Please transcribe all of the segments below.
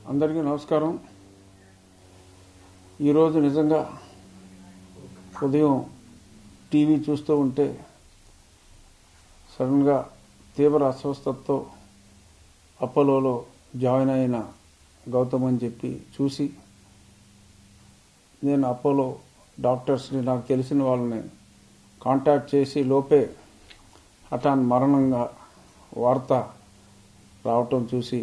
అందరికీ నమస్కారం ఈరోజు నిజంగా ఉదయం టీవీ చూస్తూ ఉంటే సడన్గా తీవ్ర అస్వస్థతతో అపోలోలో జాయిన్ అయిన గౌతమ్ అని చెప్పి చూసి నేను అపోలో డాక్టర్స్ని నాకు తెలిసిన వాళ్ళని కాంటాక్ట్ చేసి లోపే హఠాన్ మరణంగా వార్త రావటం చూసి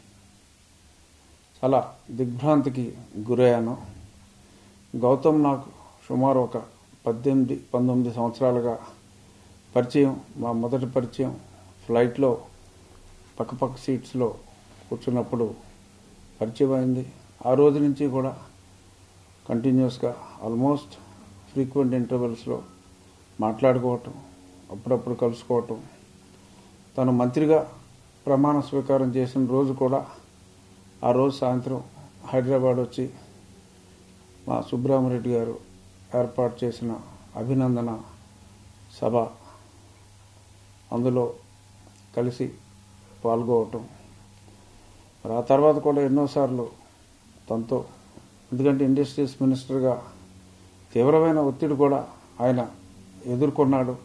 చాలా దిగ్భ్రాంతికి గురయ్యాను గౌతమ్ నాకు సుమారు ఒక పద్దెనిమిది పంతొమ్మిది సంవత్సరాలుగా పరిచయం మా మొదటి పరిచయం ఫ్లైట్లో పక్కపక్క సీట్స్లో కూర్చున్నప్పుడు పరిచయం అయింది ఆ రోజు నుంచి కూడా కంటిన్యూస్గా ఆల్మోస్ట్ ఫ్రీక్వెంట్ ఇంటర్వెల్స్లో మాట్లాడుకోవటం అప్పుడప్పుడు కలుసుకోవటం తను మంత్రిగా ప్రమాణ స్వీకారం చేసిన రోజు కూడా ఆ రోజు సాయంత్రం హైదరాబాద్ వచ్చి మా సుబ్రహ్మరెడ్డి గారు ఏర్పాటు చేసిన అభినందన సభ అందులో కలిసి పాల్గొవటం మరి ఆ తర్వాత కూడా ఎన్నోసార్లు తనతో ఎందుకంటే ఇండస్ట్రీస్ మినిస్టర్గా తీవ్రమైన ఒత్తిడి కూడా ఆయన ఎదుర్కొన్నాడు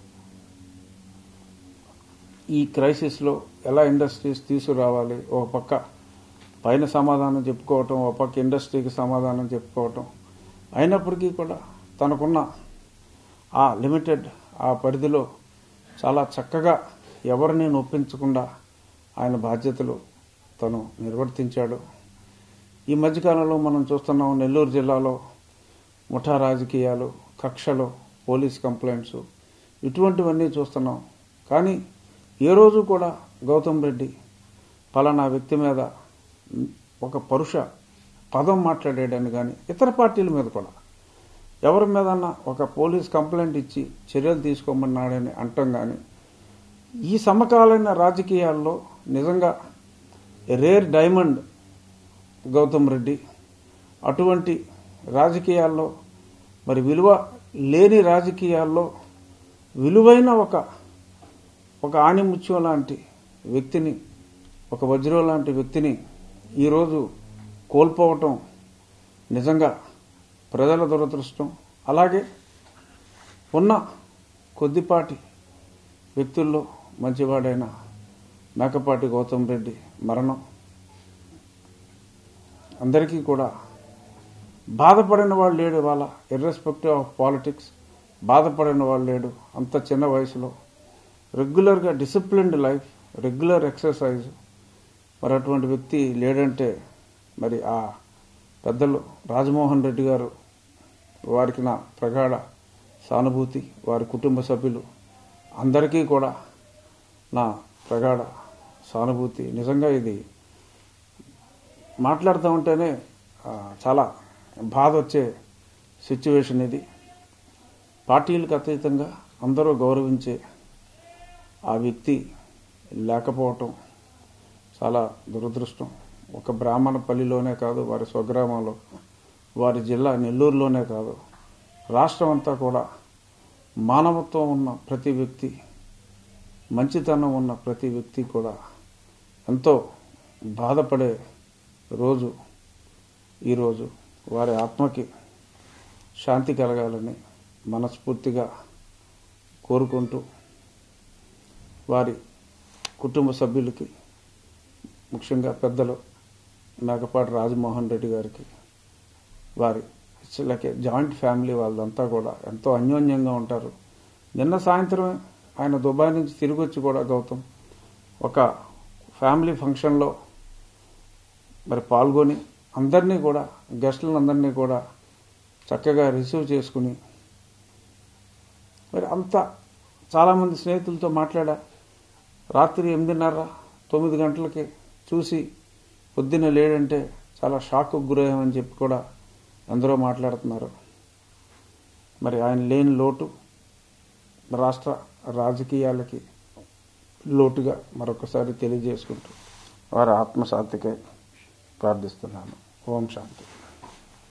ఈ క్రైసిస్లో ఎలా ఇండస్ట్రీస్ తీసుకురావాలి ఒక పక్క పైన సమాధానం చెప్పుకోవటం ఒక పక్క ఇండస్ట్రీకి సమాధానం చెప్పుకోవటం అయినప్పటికీ కూడా తనకున్న ఆ లిమిటెడ్ ఆ పరిధిలో చాలా చక్కగా ఎవరిని నొప్పించకుండా ఆయన బాధ్యతలు తను నిర్వర్తించాడు ఈ మధ్యకాలంలో మనం చూస్తున్నాం నెల్లూరు జిల్లాలో ముఠా రాజకీయాలు కక్షలు పోలీస్ కంప్లైంట్స్ ఇటువంటివన్నీ చూస్తున్నాం కానీ ఏ రోజు కూడా గౌతమ్ రెడ్డి పలానా వ్యక్తి మీద ఒక పరుష పదం మాట్లాడాడని కానీ ఇతర పార్టీల మీద కూడా ఎవరి మీదన్నా ఒక పోలీస్ కంప్లైంట్ ఇచ్చి చర్యలు తీసుకోమన్నాడని అంటాం కానీ ఈ సమకాలీన రాజకీయాల్లో నిజంగా రేర్ డైమండ్ గౌతమ్ రెడ్డి అటువంటి రాజకీయాల్లో మరి విలువ లేని రాజకీయాల్లో విలువైన ఒక ఒక ఆణిముత్యం లాంటి వ్యక్తిని ఒక వజ్రం లాంటి వ్యక్తిని ఈరోజు కోల్పోవటం నిజంగా ప్రజల దురదృష్టం అలాగే ఉన్న కొద్దిపాటి వ్యక్తుల్లో మంచివాడైన మేకపాటి గౌతమ్ రెడ్డి మరణం అందరికీ కూడా బాధపడిన వాళ్ళు లేడు ఇవాళ ఇర్రెస్పెక్టివ్ ఆఫ్ పాలిటిక్స్ బాధపడిన వాళ్ళు లేడు అంత చిన్న వయసులో రెగ్యులర్గా డిసిప్లిన్డ్ లైఫ్ రెగ్యులర్ ఎక్సర్సైజ్ మరి అటువంటి వ్యక్తి లేడంటే మరి ఆ పెద్దలు రాజమోహన్ రెడ్డి గారు వారికి నా ప్రగాఢ సానుభూతి వారి కుటుంబ సభ్యులు అందరికీ కూడా నా ప్రగాఢ సానుభూతి నిజంగా ఇది మాట్లాడుతూ ఉంటేనే ఆ, చాలా బాధ వచ్చే సిచ్యువేషన్ ఇది పార్టీలకు అతీతంగా అందరూ గౌరవించే ఆ వ్యక్తి లేకపోవటం చాలా దురదృష్టం ఒక బ్రాహ్మణ పల్లిలోనే కాదు వారి స్వగ్రామంలో వారి జిల్లా నెల్లూరులోనే కాదు రాష్ట్రం అంతా కూడా మానవత్వం ఉన్న ప్రతి వ్యక్తి మంచితనం ఉన్న ప్రతి వ్యక్తి కూడా ఎంతో బాధపడే రోజు ఈరోజు వారి ఆత్మకి శాంతి కలగాలని మనస్ఫూర్తిగా కోరుకుంటూ వారి కుటుంబ సభ్యులకి ముఖ్యంగా పెద్దలు మేకపాటి రాజమోహన్ రెడ్డి గారికి వారి లైక్ జాయింట్ ఫ్యామిలీ వాళ్ళంతా కూడా ఎంతో అన్యోన్యంగా ఉంటారు నిన్న సాయంత్రం ఆయన దుబాయ్ నుంచి తిరిగి వచ్చి కూడా గౌతమ్ ఒక ఫ్యామిలీ ఫంక్షన్లో మరి పాల్గొని అందరినీ కూడా గెస్టులను అందరినీ కూడా చక్కగా రిసీవ్ చేసుకుని మరి అంత చాలామంది స్నేహితులతో మాట్లాడా రాత్రి ఎనిమిదిన్నర తొమ్మిది గంటలకి చూసి పొద్దున్న లేడంటే చాలా షాక్ గురయ్యామని చెప్పి కూడా అందరూ మాట్లాడుతున్నారు మరి ఆయన లేని లోటు రాష్ట్ర రాజకీయాలకి లోటుగా మరొకసారి తెలియజేసుకుంటూ వారి ఆత్మశాంతికై ప్రార్థిస్తున్నాను ఓం శాంతి